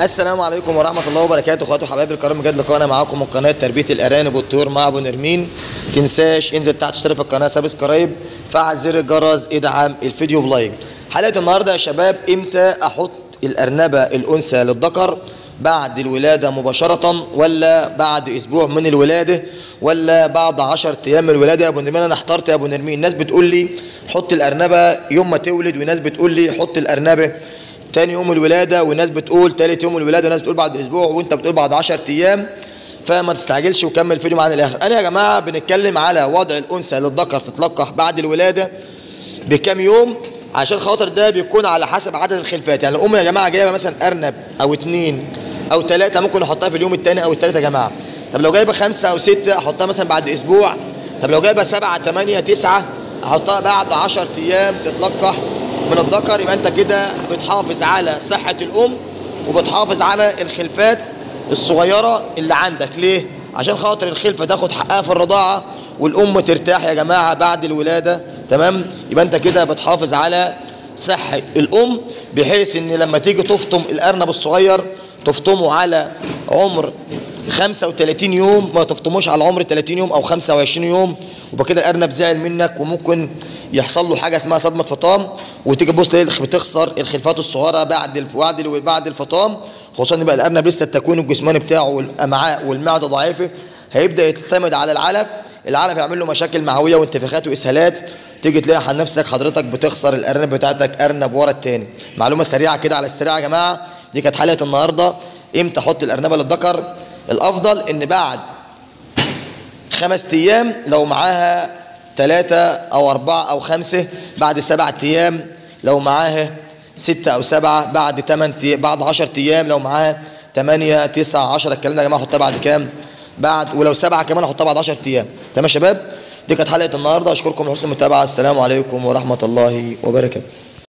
السلام عليكم ورحمة الله وبركاته اخواتي وحبايبي الكرام جد لقاءنا معاكم من قناة تربية الأرانب والطيور مع أبو نرمين تنساش انزل تحت اشترك في القناة سبسكرايب فعل زر الجرس ادعم الفيديو بلايك حلقة النهاردة يا شباب امتى أحط الأرنبة الأنثى للذكر بعد الولادة مباشرة ولا بعد أسبوع من الولادة ولا بعد 10 أيام من الولادة يا أبو نرمين أنا احترت يا أبو نرمين الناس بتقول لي حط الأرنبة يوم ما تولد وناس بتقول لي حط الأرنبة تاني يوم الولاده وناس بتقول تالت يوم الولاده وناس بتقول بعد اسبوع وانت بتقول بعد 10 ايام فما تستعجلش وكمل الفيديو معانا للاخر انا يا جماعه بنتكلم على وضع الانثى للذكر تتلقح بعد الولاده بكام يوم عشان خاطر ده بيكون على حسب عدد الخلفات يعني الام يا جماعه جايبه مثلا ارنب او اتنين او ثلاثه ممكن احطها في اليوم الثاني او الثالث يا جماعه طب لو جايبه خمسه او سته احطها مثلا بعد اسبوع طب لو جايبه سبعه ثمانيه تسعه احطها بعد 10 ايام تتلقح من الذكر يبقى انت كده بتحافظ على صحة الأم وبتحافظ على الخلفات الصغيرة اللي عندك ليه؟ عشان خاطر الخلفة تاخد حقها في الرضاعة والأم ترتاح يا جماعة بعد الولادة تمام؟ يبقى انت كده بتحافظ على صحة الأم بحيث ان لما تيجي تفطم الأرنب الصغير تفطمه على عمر 35 يوم ما تفطموش على عمر 30 يوم او 25 يوم وبقى كده الارنب زعل منك وممكن يحصل له حاجه اسمها صدمه فطام وتيجي تبص تلاقي بتخسر الخلفات الصغيره بعد الف... بعد ال... بعد الفطام خصوصا ان بقى الارنب لسه التكوين الجسماني بتاعه والامعاء والمعده ضعيفه هيبدا يعتمد على العلف العلف يعمل له مشاكل معويه وانتفاخات واسهالات تيجي تلاقي عن نفسك حضرتك بتخسر الارنب بتاعتك ارنب ورا التاني معلومه سريعه كده على السريع يا جماعه دي كانت حلقه النهارده امتى احط الارنبه للذكر الافضل ان بعد خمس ايام لو معاها ثلاثة او اربعة او خمسة بعد سبعة ايام لو معاها ستة او سبعة بعد تمن بعد عشر ايام لو معاها ثمانية تسعة عشرة الكلام ده يا جماعة احطها بعد كام بعد ولو سبعة كمان احطها بعد 10 ايام تمام يا شباب دي كانت حلقة النهاردة اشكركم لحسن المتابعة السلام عليكم ورحمة الله وبركاته